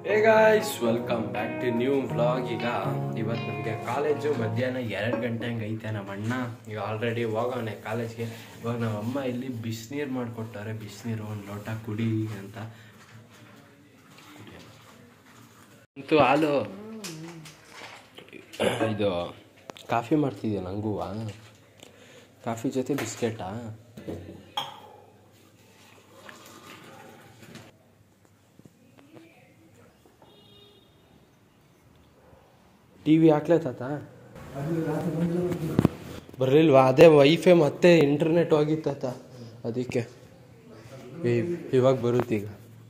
Hey guys welcome back to new vlog ಈಗ ಇವತ್ತು ನಮಗೆ ಕಾಲೇಜು ಮಧ್ಯಾಹ್ನ ಎರಡು ಗಂಟೆ ಹಂಗೆ ಐತೆ ನಮ್ಮ ಅಣ್ಣ ಈಗ ಆಲ್ರೆಡಿ ಹೋಗೋಣ ಕಾಲೇಜ್ಗೆ ಇವಾಗ ನಮ್ಮ ಅಮ್ಮ ಇಲ್ಲಿ ಬಿಸಿನೀರು ಮಾಡಿಕೊಟ್ಟವ್ರೆ ಬಿಸಿನೀರು ಒಂದು ಲೋಟ ಕುಡಿ ಅಂತ ಅಂತೂ ಹಾಲು ಇದು ಕಾಫಿ ಮಾಡ್ತಿದ್ಯಾ ನಂಗೂ ಕಾಫಿ ಜೊತೆ ಬಿಸ್ಕೆಟಾ ಟಿ ವಿ ಹಾಕ್ಲೇ ತಾತ ಬರಲಿಲ್ವಾ ಅದೇ ವೈಫೈ ಮತ್ತೆ ಇಂಟರ್ನೆಟ್ ಹೋಗಿತ್ತಾತ ಅದಕ್ಕೆ ಇ- ಇವಾಗ ಬರುತ್ತೀಗ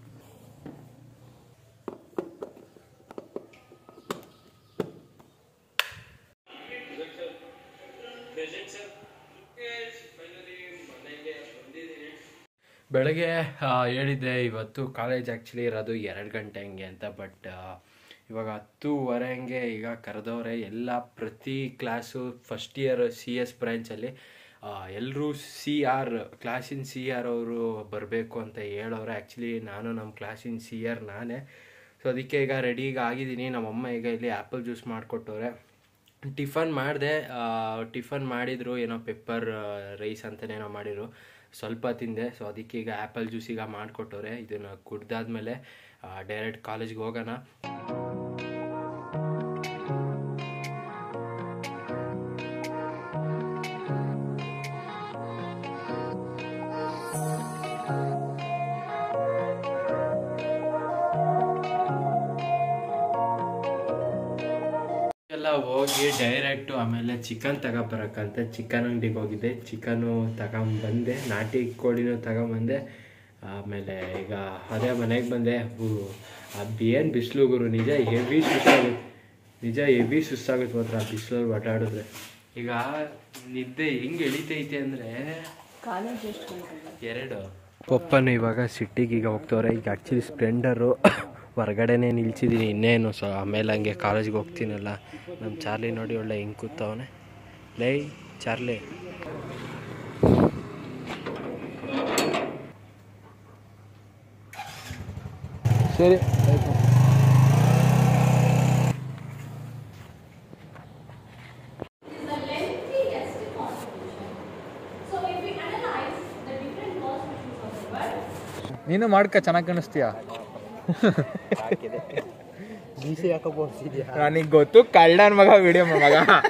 ಬೆಳಗ್ಗೆ ಆ, ಹೇಳಿದ್ದೆ ಇವತ್ತು ಕಾಲೇಜ್ ಆ್ಯಕ್ಚುಲಿ ಇರೋದು ಎರಡು ಗಂಟೆ ಹಂಗೆ ಅಂತ ಬಟ್ ಇವಾಗ ಹತ್ತೂವರೆ ಹಂಗೆ ಈಗ ಕರೆದವ್ರೆ ಎಲ್ಲ ಪ್ರತಿ class first year C S ಬ್ರ್ಯಾಂಚಲ್ಲಿ ಎಲ್ಲರೂ ಸಿ ಆರ್ ಕ್ಲಾಸಿನ ಸಿ ಆರ್ ಅವರು ಬರಬೇಕು ಅಂತ ಹೇಳೋರೆ ಆ್ಯಕ್ಚುಲಿ ನಾನು ನಮ್ಮ ಕ್ಲಾಸಿನ ಸಿ ಆರ್ ನಾನೇ ಸೊ ಅದಕ್ಕೆ ಈಗ ರೆಡಿ ಈಗ ಆಗಿದ್ದೀನಿ ನಮ್ಮಮ್ಮ ಈಗ ಇಲ್ಲಿ ಆ್ಯಪಲ್ ಜ್ಯೂಸ್ ಮಾಡಿಕೊಟ್ಟವ್ರೆ ಟಿಫನ್ ಮಾಡಿದೆ ಟಿಫನ್ ಮಾಡಿದ್ರು ಏನೋ ಪೆಪ್ಪರ್ ರೈಸ್ ಅಂತನೇನೋ ಮಾಡಿದ್ರು ಸ್ವಲ್ಪ ತಿಂದೆ ಸೊ ಅದಕ್ಕೆ ಈಗ ಆ್ಯಪಲ್ ಜ್ಯೂಸ್ ಈಗ ಮಾಡಿಕೊಟ್ಟವ್ರೆ ಇದನ್ನು ಕುಡ್ದಾದ್ಮೇಲೆ ಡೈರೆಕ್ಟ್ ಕಾಲೇಜ್ಗೆ ಹೋಗೋಣ ಎಲ್ಲ ಹೋಗಿ ಡೈರೆಕ್ಟು ಆಮೇಲೆ ಚಿಕನ್ ತಗೊಬರಕ್ಕಂತೆ ಚಿಕನ್ ಅಂಗಡಿಗೆ ಹೋಗಿದ್ದೆ ಚಿಕನು ತಗೊಂಬಂದೆ ನಾಟಿ ಕೋಳಿನೂ ತಗೊಂಬಂದೆ ಆಮೇಲೆ ಈಗ ಅದೇ ಮನೆಗೆ ಬಂದೆ ಅದು ಏನು ಬಿಸಿಲು ಗುರು ನಿಜ ಹೆವಿ ಸುಸ್ತಾಗುತ್ತೆ ನಿಜ ಹೆವಿ ಸುಸ್ತಾಗುತ್ತೆ ಮಾತ್ರ ಆ ಬಿಸಿಲಲ್ಲಿ ಓಡಾಡಿದ್ರೆ ಈಗ ನಿದ್ದೆ ಹೆಂಗೆ ಎಳಿತೈತೆ ಅಂದರೆ ಎರಡು ಪಪ್ಪನು ಇವಾಗ ಸಿಟ್ಟಿಗೆ ಈಗ ಹೋಗ್ತವ್ರೆ ಈಗ ಆ್ಯಕ್ಚುಲಿ ಸ್ಪ್ಲೆಂಡರು ಹೊರಗಡೆನೇ ನಿಲ್ಸಿದ್ದೀನಿ ಇನ್ನೇನು ಸೊ ಆಮೇಲೆ ಹಂಗೆ ಕಾಲೇಜ್ಗೆ ಹೋಗ್ತೀನಲ್ಲ ನಮ್ಮ ಚಾರ್ಲಿ ನೋಡಿ ಒಳ್ಳೆ ಹೆಂಗೆ ಕೂತವನೆ ಲೈ ಚಾರ್ಲಿ ಸರಿ is a lengthiest contribution. So if we analyze the different constitutions of the word, ನೀನು ಮಾಡ್ಕ ಚೆನ್ನಾಗಿ ಕಾಣಿಸ್ತೀಯ ನನಗೆ ಗೊತ್ತು ಕಳ್ಳನ್ ಮಗ ವಿಡಿಯೋ ಮಗ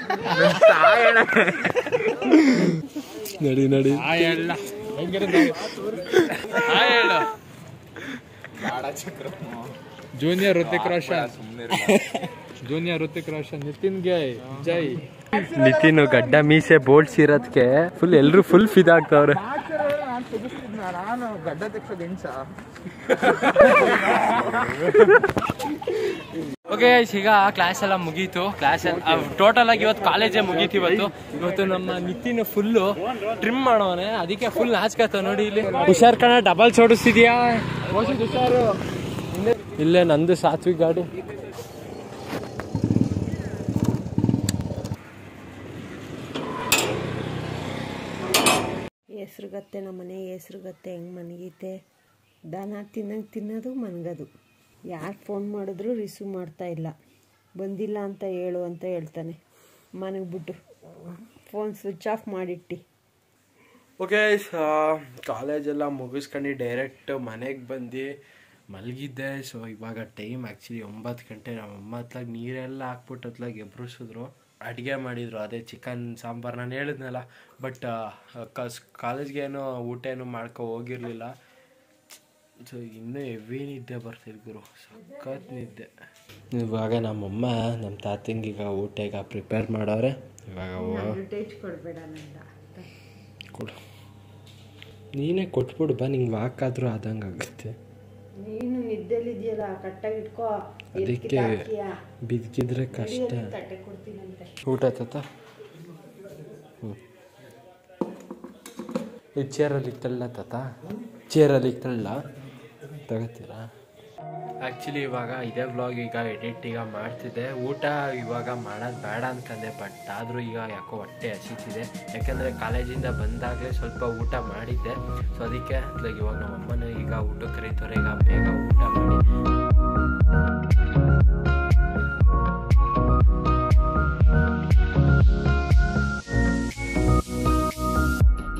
ನಡಿ ನಡಿ ಜೂನಿಯರ್ ಋತಿಕ್ ರೋಷನ್ ಜೂನಿಯರ್ ಋತಿಕ್ ರೋಷನ್ ನಿತಿನ್ ಗೆ ಜೈ ನಿತಿನ್ ಗಡ್ಡ ಮೀಸೆ ಬೋಳ್ಸಿರೋದಕ್ಕೆ ಫುಲ್ ಎಲ್ಲರೂ ಫುಲ್ ಫಿದಾಗ್ತಾವ್ರೆ ನಾನು ಗಡ್ಡ ತೆಗ್ಸೋದು ಹೆಂಗ್ಸ ಓಕೆ ಈಗ ಕ್ಲಾಸ್ ಎಲ್ಲ ಮುಗೀತು ಕ್ಲಾಸ್ ಟೋಟಲ್ ಆಗಿ ಇವತ್ತು ಕಾಲೇಜೇ ಮುಗೀತು ಇವತ್ತು ಇವತ್ತು ನಮ್ಮ ನಿತಿನ್ ಫುಲ್ಲು ಟ್ರಿಮ್ ಮಾಡೋನೆ ಅದಕ್ಕೆ ಫುಲ್ ನಾಚ್ಕತ್ತ ನೋಡಿ ಇಲ್ಲಿ ಹುಷಾರ್ ಕಣ ಡಬಲ್ ಓಡಿಸ್ತಿದ್ಯಾ ಹುಷಾರು ಇಲ್ಲೇ ನಂದು ಸಾತ್ವಿಕ್ ಗಾಡಿ ಹೆಸ್ರುಗತ್ತೆ ನಮ್ಮ ಮನೆ ಹೆಸ್ರುಗತ್ತೆ ಹೆಂಗೆ ಮನಗೈತೆ ದನ ತಿನ್ನಂಗೆ ತಿನ್ನೋದು ಮನ್ಗೋದು ಯಾರು ಫೋನ್ ಮಾಡಿದ್ರು ರಿಸೀವ್ ಮಾಡ್ತಾ ಇಲ್ಲ ಬಂದಿಲ್ಲ ಅಂತ ಹೇಳು ಅಂತ ಹೇಳ್ತಾನೆ ಮನಗ್ಬಿಟ್ಟು ಫೋನ್ ಸ್ವಿಚ್ ಆಫ್ ಮಾಡಿಟ್ಟಿ ಓಕೆ ಕಾಲೇಜೆಲ್ಲ ಮುಗಿಸ್ಕೊಂಡು ಡೈರೆಕ್ಟ್ ಮನೆಗೆ ಬಂದು ಮಲಗಿದ್ದೆ ಸೊ ಇವಾಗ ಟೈಮ್ ಆ್ಯಕ್ಚುಲಿ ಒಂಬತ್ತು ಗಂಟೆ ನಮ್ಮ ಅಮ್ಮ ಹತ್ಲಾಗ ನೀರೆಲ್ಲ ಹಾಕ್ಬಿಟ್ಟು ಹತ್ಲಾಗ ಎಬ್ರಿಸಿದ್ರು ಅಡುಗೆ ಮಾಡಿದರು ಅದೇ ಚಿಕನ್ ಸಾಂಬಾರು ನಾನು ಹೇಳಿದ್ನಲ್ಲ ಬಟ್ ಕಸ್ ಕಾಲೇಜ್ಗೆ ಏನೋ ಊಟ ಏನು ಮಾಡ್ಕೊ ಹೋಗಿರಲಿಲ್ಲ ಸೊ ಇನ್ನೂ ಹೆವಿ ನಿದ್ದೆ ಬರ್ತಿದ್ ಗುರು ಸಖತ್ ನಿದ್ದೆ ಇವಾಗ ನಮ್ಮಮ್ಮ ನಮ್ಮ ತಾತಂಗೆ ಈಗ ಊಟ ಈಗ ಪ್ರಿಪೇರ್ ಮಾಡವ್ರೆ ಇವಾಗ ಅಡ್ವರ್ಟೈಜ್ ಕೊಡಬೇಡ ನಂದ ಕೊಡು ನೀನೇ ಕೊಟ್ಬಿಡು ಬಾ ನಿಂಗೆ ವಾಕ್ ಆದ್ರೂ ಆದಂಗೆ ಆಗುತ್ತೆ ನೀನು ನಿದ್ದೆಲಿದೆಯಲ್ಲ ಕಟ್ಟಾಗಿ ಇಟ್ಕೋ ಅದಕ್ಕೆ ಬಿದ್ಕಿದ್ರೆ ಕಷ್ಟ ತಟ್ಟೆ ಕೊಡ್ತೀನಂತೆ ಊಟ ಆಯ್ತಾ ಹ್ಞೂ ಈ ಚೇರಲ್ಲಿ ಇತ್ತಲ್ಲ ತಾತ ಚೇರಲ್ಲಿ ಇತ್ತಲ್ಲ ತಗೋತೀರಾ ಆ್ಯಕ್ಚುಲಿ ಇವಾಗ ಇದೇ ವ್ಲಾಗ್ ಈಗ ಎಡಿಟ್ ಈಗ ಮಾಡ್ತಿದ್ದೆ ಊಟ ಇವಾಗ ಮಾಡೋದು ಬೇಡ ಅಂತಂದೆ ಬಟ್ ಆದರೂ ಈಗ ಯಾಕೋ ಹೊಟ್ಟೆ ಹಸಿತಿದೆ ಯಾಕೆಂದರೆ ಕಾಲೇಜಿಂದ ಬಂದಾಗಲೇ ಸ್ವಲ್ಪ ಊಟ ಮಾಡಿದ್ದೆ ಸೊ ಅದಕ್ಕೆ like ಇವಾಗ ನಮ್ಮ ಅಮ್ಮನ ಈಗ ಊಟಕ್ಕೆ ಕರೀತಾರೆ ಈಗ ಬೇಗ ಊಟ ಮಾಡಿ